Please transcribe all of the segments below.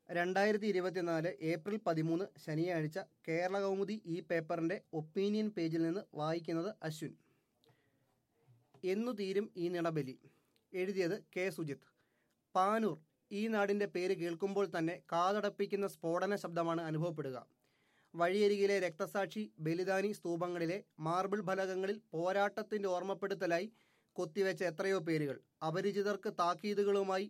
രണ്ടായിരത്തി ഇരുപത്തിനാല് ഏപ്രിൽ പതിമൂന്ന് ശനിയാഴ്ച കേരള കൗമുദി ഈ പേപ്പറിന്റെ ഒപ്പീനിയൻ പേജിൽ നിന്ന് വായിക്കുന്നത് അശ്വിൻ എന്നു തീരും ഈ നിണബലി എഴുതിയത് കെ സുജിത്ത് പാനൂർ ഈ നാടിന്റെ പേര് കേൾക്കുമ്പോൾ തന്നെ കാതടപ്പിക്കുന്ന സ്ഫോടന ശബ്ദമാണ് അനുഭവപ്പെടുക വഴിയരികിലെ രക്തസാക്ഷി ബലിദാനി സ്തൂപങ്ങളിലെ മാർബിൾ ഫലകങ്ങളിൽ പോരാട്ടത്തിന്റെ ഓർമ്മപ്പെടുത്തലായി കൊത്തിവെച്ച എത്രയോ പേരുകൾ അപരിചിതർക്ക് താക്കീതുകളുമായി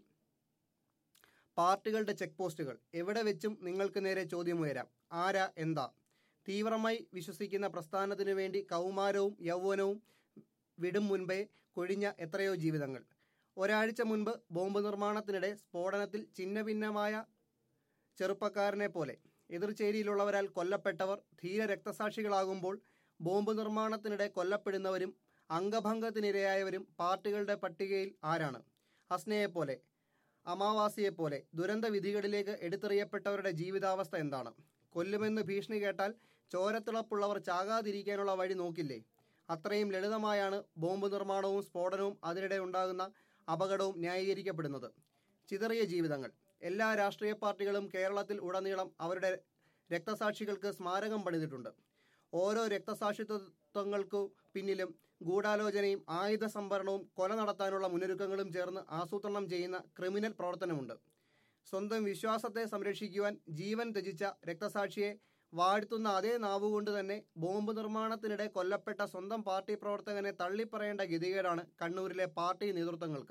പാർട്ടികളുടെ ചെക്ക് പോസ്റ്റുകൾ എവിടെ വെച്ചും നിങ്ങൾക്ക് നേരെ ചോദ്യമുയരാം ആരാ എന്താ തീവ്രമായി വിശ്വസിക്കുന്ന പ്രസ്ഥാനത്തിനു വേണ്ടി കൗമാരവും യൗവനവും വിടും മുൻപേ കൊഴിഞ്ഞ എത്രയോ ജീവിതങ്ങൾ ഒരാഴ്ച മുൻപ് ബോംബ് നിർമ്മാണത്തിനിടെ സ്ഫോടനത്തിൽ ഛിന്നഭിന്നമായ ചെറുപ്പക്കാരനെ പോലെ എതിർചേരിയിലുള്ളവരാൽ കൊല്ലപ്പെട്ടവർ ധീര രക്തസാക്ഷികളാകുമ്പോൾ ബോംബ് നിർമ്മാണത്തിനിടെ കൊല്ലപ്പെടുന്നവരും അംഗഭംഗത്തിനിരയായവരും പാർട്ടികളുടെ പട്ടികയിൽ ആരാണ് ഹസ്നയെപ്പോലെ അമാവാസിയെപ്പോലെ ദുരന്ത വിധികളിലേക്ക് എടുത്തെറിയപ്പെട്ടവരുടെ ജീവിതാവസ്ഥ എന്താണ് കൊല്ലുമെന്ന് ഭീഷണി കേട്ടാൽ ചോരത്തിളപ്പുള്ളവർ ചാകാതിരിക്കാനുള്ള വഴി നോക്കില്ലേ അത്രയും ലളിതമായാണ് ബോംബ് നിർമ്മാണവും സ്ഫോടനവും അതിനിടെ ഉണ്ടാകുന്ന അപകടവും ന്യായീകരിക്കപ്പെടുന്നത് ചിതറിയ ജീവിതങ്ങൾ എല്ലാ രാഷ്ട്രീയ പാർട്ടികളും കേരളത്തിൽ ഉടനീളം അവരുടെ രക്തസാക്ഷികൾക്ക് സ്മാരകം പണിതിട്ടുണ്ട് ഓരോ രക്തസാക്ഷിത്വങ്ങൾക്കു പിന്നിലും ഗൂഢാലോചനയും ആയുധ സംഭരണവും കൊല നടത്താനുള്ള മുന്നൊരുക്കങ്ങളും ചേർന്ന് ആസൂത്രണം ചെയ്യുന്ന ക്രിമിനൽ പ്രവർത്തനമുണ്ട് സ്വന്തം വിശ്വാസത്തെ സംരക്ഷിക്കുവാൻ ജീവൻ ത്യജിച്ച രക്തസാക്ഷിയെ വാഴ്ത്തുന്ന അതേ നാവുകൊണ്ട് തന്നെ ബോംബ് നിർമ്മാണത്തിനിടെ കൊല്ലപ്പെട്ട സ്വന്തം പാർട്ടി പ്രവർത്തകനെ തള്ളിപ്പറയേണ്ട ഗതികേടാണ് കണ്ണൂരിലെ പാർട്ടി നേതൃത്വങ്ങൾക്ക്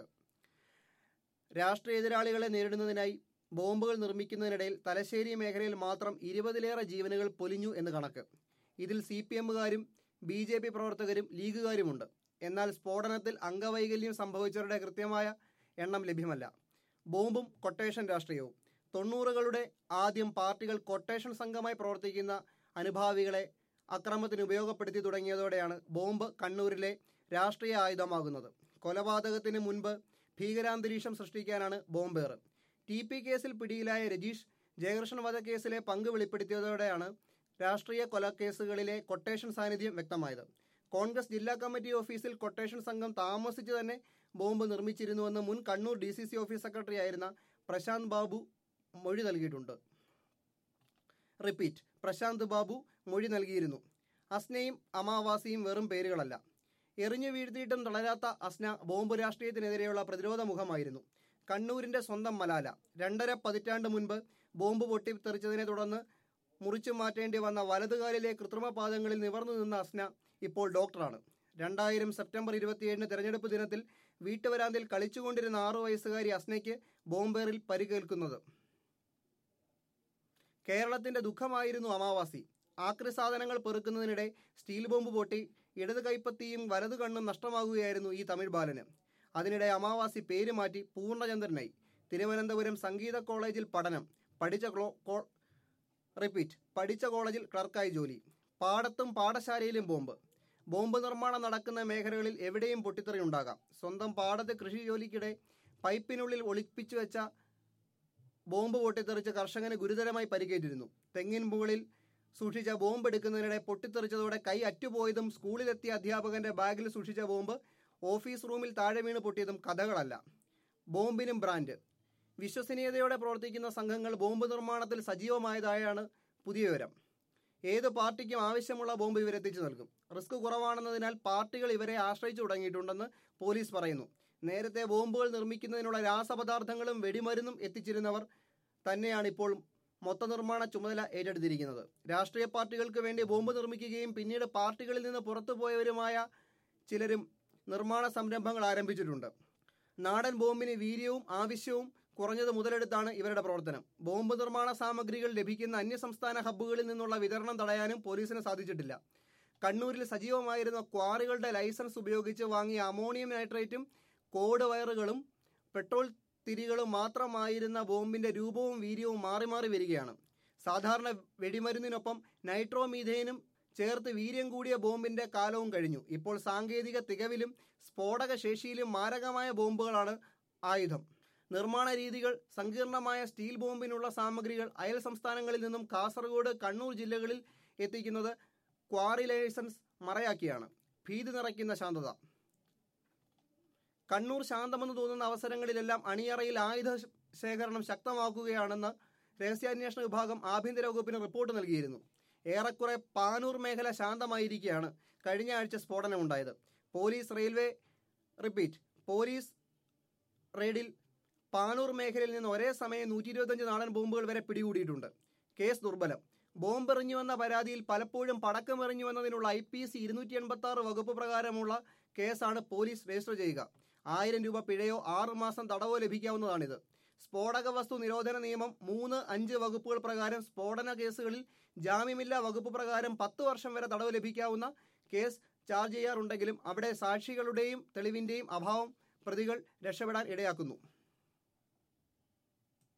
രാഷ്ട്രീയ എതിരാളികളെ നേരിടുന്നതിനായി ബോംബുകൾ നിർമ്മിക്കുന്നതിനിടയിൽ തലശ്ശേരി മേഖലയിൽ മാത്രം ഇരുപതിലേറെ ജീവനുകൾ പൊലിഞ്ഞു എന്ന് കണക്ക് ഇതിൽ സി പി എമ്മുകാരും ബി ജെ പി പ്രവർത്തകരും ലീഗുകാരുമുണ്ട് എന്നാൽ സ്ഫോടനത്തിൽ അംഗവൈകല്യം സംഭവിച്ചവരുടെ കൃത്യമായ എണ്ണം ലഭ്യമല്ല ബോംബും കൊട്ടേഷൻ രാഷ്ട്രീയവും തൊണ്ണൂറുകളുടെ ആദ്യം പാർട്ടികൾ കൊട്ടേഷൻ സംഘമായി പ്രവർത്തിക്കുന്ന അനുഭാവികളെ അക്രമത്തിന് ഉപയോഗപ്പെടുത്തി തുടങ്ങിയതോടെയാണ് ബോംബ് കണ്ണൂരിലെ രാഷ്ട്രീയ ആയുധമാകുന്നത് കൊലപാതകത്തിന് മുൻപ് ഭീകരാന്തരീക്ഷം സൃഷ്ടിക്കാനാണ് ബോംബേർ ടി പി കേസിൽ പിടിയിലായ രജീഷ് ജയകൃഷ്ണൻ വധക്കേസിലെ പങ്ക് വെളിപ്പെടുത്തിയതോടെയാണ് രാഷ്ട്രീയ കൊലക്കേസുകളിലെ കൊട്ടേഷൻ സാന്നിധ്യം വ്യക്തമായത് കോൺഗ്രസ് ജില്ലാ കമ്മിറ്റി ഓഫീസിൽ കൊട്ടേഷൻ സംഘം താമസിച്ച് തന്നെ ബോംബ് നിർമ്മിച്ചിരുന്നുവെന്ന് മുൻ Kannur D C C office secretary ആയിരുന്ന പ്രശാന്ത് ബാബു മൊഴി നൽകിയിട്ടുണ്ട് റിപ്പീറ്റ് പ്രശാന്ത് ബാബു മൊഴി നൽകിയിരുന്നു അസ്നയും അമാവാസിയും വെറും പേരുകളല്ല എറിഞ്ഞു വീഴ്ത്തിയിട്ടും തളരാത്ത അസ്ന ബോംബ് രാഷ്ട്രീയത്തിനെതിരെയുള്ള പ്രതിരോധ മുഖമായിരുന്നു കണ്ണൂരിന്റെ സ്വന്തം മലാല രണ്ടര പതിറ്റാണ്ട് മുൻപ് ബോംബ് പൊട്ടിത്തെറിച്ചതിനെ തുടർന്ന് മുറിച്ചു മാറ്റേണ്ടി വന്ന വലതുകാലിലെ കൃത്രിമ പാദങ്ങളിൽ നിവർന്നു നിന്ന അസ്ന ഇപ്പോൾ ഡോക്ടറാണ് രണ്ടായിരം സെപ്റ്റംബർ ഇരുപത്തിയേഴിന് തെരഞ്ഞെടുപ്പ് ദിനത്തിൽ വീട്ടുവരാന്തിൽ കളിച്ചുകൊണ്ടിരുന്ന ആറു വയസ്സുകാരി അസ്നയ്ക്ക് ബോംബേറിൽ പരിക്കേൽക്കുന്നത് കേരളത്തിന്റെ ദുഃഖമായിരുന്നു അമാവാസി ആക്രി സാധനങ്ങൾ പെറുക്കുന്നതിനിടെ സ്റ്റീൽ ബോംബ് പൊട്ടി ഇടത് കൈപ്പത്തിയും വലതു കണ്ണും നഷ്ടമാകുകയായിരുന്നു ഈ തമിഴ് ബാലന് അതിനിടെ അമാവാസി പേര് മാറ്റി പൂർണ്ണചന്ദ്രനായി തിരുവനന്തപുരം സംഗീത കോളേജിൽ പഠനം പഠിച്ച റിപ്പീറ്റ് പഠിച്ച കോളേജിൽ ക്ലർക്കായി ജോലി പാടത്തും പാഠശാലയിലും ബോംബ് ബോംബ് നിർമ്മാണം നടക്കുന്ന മേഖലകളിൽ എവിടെയും പൊട്ടിത്തെറി ഉണ്ടാകാം സ്വന്തം പാടത്ത് കൃഷി ജോലിക്കിടെ പൈപ്പിനുള്ളിൽ ഒളിപ്പിച്ചു വെച്ച ബോംബ് പൊട്ടിത്തെറിച്ച് കർഷകന് ഗുരുതരമായി പരിക്കേറ്റിരുന്നു തെങ്ങിൻ മുകളിൽ സൂക്ഷിച്ച ബോംബ് എടുക്കുന്നതിനിടെ പൊട്ടിത്തെറിച്ചതോടെ കൈ അറ്റുപോയതും സ്കൂളിലെത്തിയ അധ്യാപകന്റെ ബാഗിൽ സൂക്ഷിച്ച ബോംബ് ഓഫീസ് റൂമിൽ താഴെ വീണ് പൊട്ടിയതും കഥകളല്ല ബോംബിനും ബ്രാൻഡ് വിശ്വസനീയതയോടെ പ്രവർത്തിക്കുന്ന സംഘങ്ങൾ ബോംബ് നിർമ്മാണത്തിൽ സജീവമായതായാണ് പുതിയ വിവരം ഏത് പാർട്ടിക്കും ആവശ്യമുള്ള ബോംബ് ഇവരെത്തിച്ചു നൽകും റിസ്ക് കുറവാണെന്നതിനാൽ പാർട്ടികൾ ഇവരെ ആശ്രയിച്ചു തുടങ്ങിയിട്ടുണ്ടെന്ന് പോലീസ് പറയുന്നു നേരത്തെ ബോംബുകൾ നിർമ്മിക്കുന്നതിനുള്ള രാസപദാർത്ഥങ്ങളും വെടിമരുന്നും എത്തിച്ചിരുന്നവർ തന്നെയാണ് ഇപ്പോൾ മൊത്ത നിർമ്മാണ ചുമതല ഏറ്റെടുത്തിരിക്കുന്നത് രാഷ്ട്രീയ പാർട്ടികൾക്ക് വേണ്ടി ബോംബ് നിർമ്മിക്കുകയും പിന്നീട് പാർട്ടികളിൽ നിന്ന് പുറത്തുപോയവരുമായ ചിലരും നിർമ്മാണ സംരംഭങ്ങൾ ആരംഭിച്ചിട്ടുണ്ട് നാടൻ ബോംബിന് വീര്യവും ആവശ്യവും കുറഞ്ഞത് മുതലെടുത്താണ് ഇവരുടെ പ്രവർത്തനം ബോംബ് നിർമ്മാണ സാമഗ്രികൾ ലഭിക്കുന്ന അന്യസംസ്ഥാന ഹബ്ബുകളിൽ നിന്നുള്ള വിതരണം തടയാനും പോലീസിന് സാധിച്ചിട്ടില്ല കണ്ണൂരിൽ സജീവമായിരുന്ന ക്വാറികളുടെ ലൈസൻസ് ഉപയോഗിച്ച് വാങ്ങിയ അമോണിയം നൈട്രേറ്റും കോഡ് വയറുകളും പെട്രോൾ തിരികളും മാത്രമായിരുന്ന ബോംബിന്റെ രൂപവും വീര്യവും മാറി മാറി വരികയാണ് സാധാരണ വെടിമരുന്നിനൊപ്പം നൈട്രോമീഥേനും ചേർത്ത് വീര്യം കൂടിയ ബോംബിന്റെ കാലവും കഴിഞ്ഞു ഇപ്പോൾ സാങ്കേതിക തികവിലും സ്ഫോടക ശേഷിയിലും മാരകമായ ബോംബുകളാണ് ആയുധം നിർമ്മാണ രീതികൾ സങ്കീർണമായ സ്റ്റീൽ ബോംബിനുള്ള സാമഗ്രികൾ അയൽ സംസ്ഥാനങ്ങളിൽ നിന്നും കാസർഗോഡ് കണ്ണൂർ ജില്ലകളിൽ എത്തിക്കുന്നത് ക്വാറി ലൈസൻസ് മറയാക്കിയാണ് ഭീതി നിറയ്ക്കുന്ന ശാന്തത കണ്ണൂർ ശാന്തമെന്ന് തോന്നുന്ന അവസരങ്ങളിലെല്ലാം അണിയറയിൽ ആയുധ ശേഖരണം ശക്തമാക്കുകയാണെന്ന് രഹസ്യാന്വേഷണ വിഭാഗം ആഭ്യന്തര വകുപ്പിന് റിപ്പോർട്ട് നൽകിയിരുന്നു ഏറെക്കുറെ പാനൂർ മേഖല ശാന്തമായിരിക്കെയാണ് കഴിഞ്ഞ ആഴ്ച സ്ഫോടനമുണ്ടായത് പോലീസ് റെയിൽവേ റിപ്പീറ്റ് പോലീസ് റെയ്ഡിൽ പാനൂർ മേഖലയിൽ നിന്ന് ഒരേ സമയം നൂറ്റി ഇരുപത്തഞ്ച് നാടൻ ബോംബുകൾ വരെ പിടികൂടിയിട്ടുണ്ട് കേസ് ദുർബലം ബോംബെറിഞ്ഞുവെന്ന പരാതിയിൽ പലപ്പോഴും പടക്കമെറിഞ്ഞുവെന്നതിനുള്ള ഐ പി സി ഇരുന്നൂറ്റി എൺപത്തി ആറ് വകുപ്പ് പ്രകാരമുള്ള കേസാണ് പോലീസ് രജിസ്റ്റർ ചെയ്യുക ആയിരം രൂപ പിഴയോ ആറ് മാസം തടവോ ലഭിക്കാവുന്നതാണിത് സ്ഫോടക വസ്തു നിരോധന നിയമം മൂന്ന് അഞ്ച് വകുപ്പുകൾ പ്രകാരം സ്ഫോടന കേസുകളിൽ ജാമ്യമില്ലാ വകുപ്പ് പ്രകാരം പത്ത് വർഷം വരെ തടവ് ലഭിക്കാവുന്ന കേസ് ചാർജ് ചെയ്യാറുണ്ടെങ്കിലും അവിടെ സാക്ഷികളുടെയും തെളിവിന്റെയും അഭാവം പ്രതികൾ രക്ഷപ്പെടാൻ ഇടയാക്കുന്നു